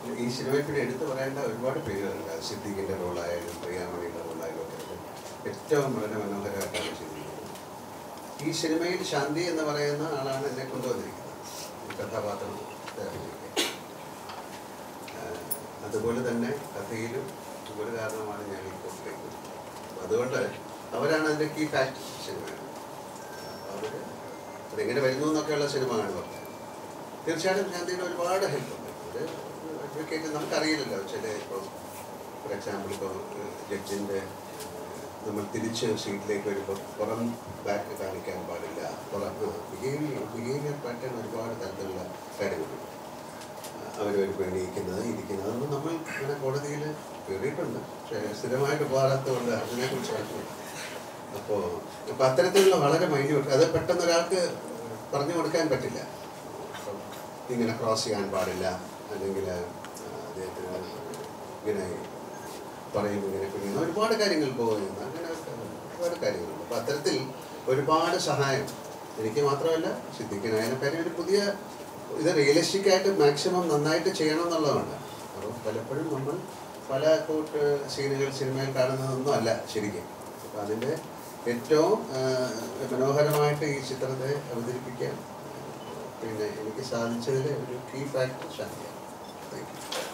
ഈ സിനിമയിൽ പിന്നെ എടുത്തു പറയേണ്ട ഒരുപാട് പേരുകളുണ്ട് സിദ്ദീഖിൻ്റെ റോളായാലും പ്രിയാമണിയുടെ റോളായാലും ഒക്കെ അത് ഏറ്റവും വളരെ മനോഹരമായിട്ടാണ് ചെയ്തിരിക്കുന്നത് ഈ സിനിമയിൽ ശാന്തി എന്ന് പറയുന്ന ആളാണ് എന്നെ കൊണ്ടുവന്നിരിക്കുന്നത് ഈ കഥാപാത്രം അഭിനയിക്കാൻ ആഹ് അതുപോലെ തന്നെ കഥയിലും ഒരു കാരണമാണ് ഞാൻ ഈ കോട്ടിലേക്ക് അതുകൊണ്ട് അവരാണ് അതിൻ്റെ കീ ഫാക്ട് സിനിമയാണ് അപ്പോൾ അവർ അതെങ്ങനെ വരുന്നു എന്നൊക്കെയുള്ള സിനിമയാണ് പറഞ്ഞത് തീർച്ചയായിട്ടും ശാന്തിയുടെ ഒരുപാട് ഹെൽപ്പ് ഉണ്ട് ഒരു അഡ്വക്കേറ്റ് നമുക്കറിയില്ലല്ലോ ചില ഇപ്പോൾ ഫോർ എക്സാമ്പിൾ ഇപ്പോൾ ജഡ്ജിൻ്റെ നമ്മൾ തിരിച്ച് സീറ്റിലേക്ക് വരുമ്പോൾ പുറം ബാക്ക് കാണിക്കാൻ പാടില്ല പുറം ബിഹേവിയർ ബിഹേവിയർ പാറ്റേൺ ഒരുപാട് തരത്തിലുള്ള കാര്യങ്ങളുണ്ട് അവർ ഒരു എണീക്കുന്നത് ഇരിക്കുന്നത് അതൊന്നും നമ്മൾ ഇങ്ങനെ കോടതിയിൽ കയറിയിട്ടുണ്ട് പക്ഷേ സ്ഥിരമായിട്ട് പോകാത്തതുകൊണ്ട് അതിനെക്കുറിച്ച് അറിയില്ല അപ്പോൾ അപ്പോൾ അത്തരത്തിലുള്ള വളരെ മൈന്യൂട്ട് അത് പെട്ടെന്ന് ഒരാൾക്ക് പറഞ്ഞു കൊടുക്കാൻ പറ്റില്ല അപ്പം ഇങ്ങനെ ക്രോസ് ചെയ്യാൻ പാടില്ല അല്ലെങ്കിൽ അദ്ദേഹത്തിന് ഇങ്ങനെ പറയും ഇങ്ങനെ പിടിക്കുന്ന ഒരുപാട് കാര്യങ്ങൾ പോകുന്നു അങ്ങനെ ഒരുപാട് കാര്യങ്ങളുണ്ട് അപ്പോൾ അത്തരത്തിൽ ഒരുപാട് സഹായം എനിക്ക് മാത്രമല്ല സിദ്ധിക്കാനായാലും കാര്യം ഒരു പുതിയ ഇത് റിയലിസ്റ്റിക് ആയിട്ട് മാക്സിമം നന്നായിട്ട് ചെയ്യണം എന്നുള്ളതാണ് അപ്പോൾ പലപ്പോഴും നമ്മൾ പല കോട്ട് സീനുകൾ സിനിമയിൽ കാണുന്നതൊന്നും അല്ല ശരിക്കും അപ്പോൾ അതിൻ്റെ ഏറ്റവും ആ, മനോഹരമായിട്ട് ഈ ചിത്രത്തെ അവതരിപ്പിക്കാൻ പിന്നെ എനിക്ക് സാധിച്ചതിൽ ഒരു കീ ഫാക്ടർ ശാന്തിയാണ് താങ്ക് യു